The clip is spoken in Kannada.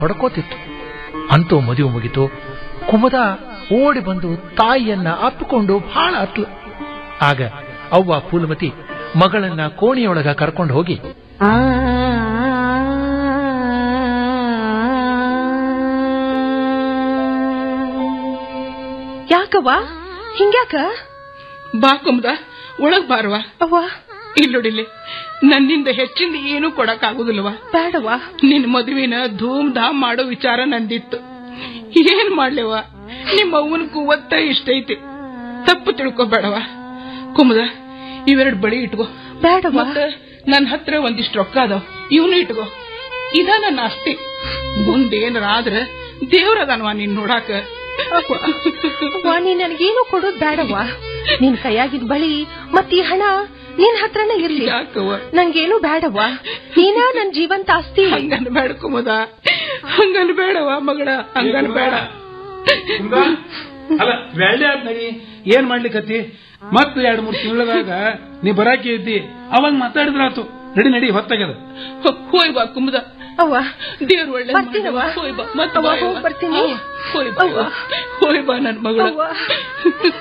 ಹೊಡ್ಕೋತಿತ್ತು ಅಂತೂ ಮದುವೆ ಮುಗಿತು ಕುಮುದ ಓಡಿ ಬಂದು ತಾಯಿಯನ್ನ ಅಪ್ಪಿಕೊಂಡು ಬಹಳ ಅತ್ಲು ಆಗ ಅವ್ವ ಫೂಲಮತಿ ಮಗಳನ್ನ ಕೋಣೆಯೊಳಗ ಕರ್ಕೊಂಡು ಹೋಗಿ ಯಾಕವ್ವ ಹಿಂಗ್ಯಾಕ ಬಾ ಕುಮ್ದ ಒಳಗ್ ಬಾರವಾ ಅವ್ವ ಇಲ್ಲೊಡಿಲಿ ನನ್ನಿಂದ ಹೆಚ್ಚಿಂದ ಏನೂ ಕೊಡಕ್ ಆಗುದಿಲ್ವಾ ಬೇಡವ್ವ ನಿನ್ ಮದುವಿನ ಧೂಮ್ ಧಾಮ್ ಮಾಡೋ ವಿಚಾರ ನಂದಿತ್ತು ಏನ್ ಮಾಡ್ಲೇವ ನಿಮ್ಮ ಅವ್ವನ ಕುವತ್ತ ಇಷ್ಟೈತಿ ತಪ್ಪು ತಿಳ್ಕೊಬೇಡವ ಕುಮದ ಇವೆರಡು ಬಳಿ ಇಟ್ಕೋ ಬೇಡವ್ವ ಮತ್ತ ನನ್ ಹತ್ರ ಒಂದಿಷ್ಟು ರೊಕ್ಕ ಅದಾವ ಇವನು ಇಟ್ಕೋ ಇದ ನನ್ನ ಆಸ್ತಿ ಮುಂದೇನಾರ ಆದ್ರ ದೇವ್ರದನ್ವಾ ನೀನ್ ನೋಡಾಕ ಅವ್ವ ನೀನ್ ನನಗೇನು ಕೊಡೋದ್ ಬೇಡವ್ವ ನಿನ್ ಕೈಯಾಗಿದ್ ಬಳಿ ಮತ್ ಈ ಹಣ ನಿನ್ ಹತ್ರನೇ ಇರ್ಲಿ ಯಾಕವ್ವ ನಂಗೇನು ಬೇಡವ್ವ ನೀನ ನನ್ ಜೀವಂತ ಆಸ್ತಿ ಹಂಗನ್ ಬೇಡ ಕುಮದ ಹಂಗನ್ ಬೇಡವ ಮಗಳ ಹಂಗನ್ ಬೇಡ ಅಲ್ಲ ಬೆಳ್ಳಿ ಆದ್ ನಡಿ ಏನ್ ಮಾಡ್ಲಿಕತ್ತಿ ಮತ್ ಎರಡ್ ಮೂರ್ ತಿಂಗಳದಾಗ ನೀ ಬರಾಕಿ ಐತಿ ಅವಾಗ ಮಾತಾಡಿದ್ರಾತು ನಡಿ ನಡಿ ಹೊತ್ತಾಗ್ಯದ ಹೋಯ್ ಬಾ ಕುಮದ ಅವ್ವ ದೇವ್ರ ಒಳ್ಳೆ ಬರ್ತೀನವ್ವ. ಹೋಯ್ ಬಾ ಮತ್ತ ಅವ್ವ, ಹೋಗ್ ಬರ್ತೀನಿ. ಹೋಯ್ ಬಾ ಅವ್ವ. ಹೋಯ್ ಬಾ ನನ್ ಮಗಳು ಅವ್ವ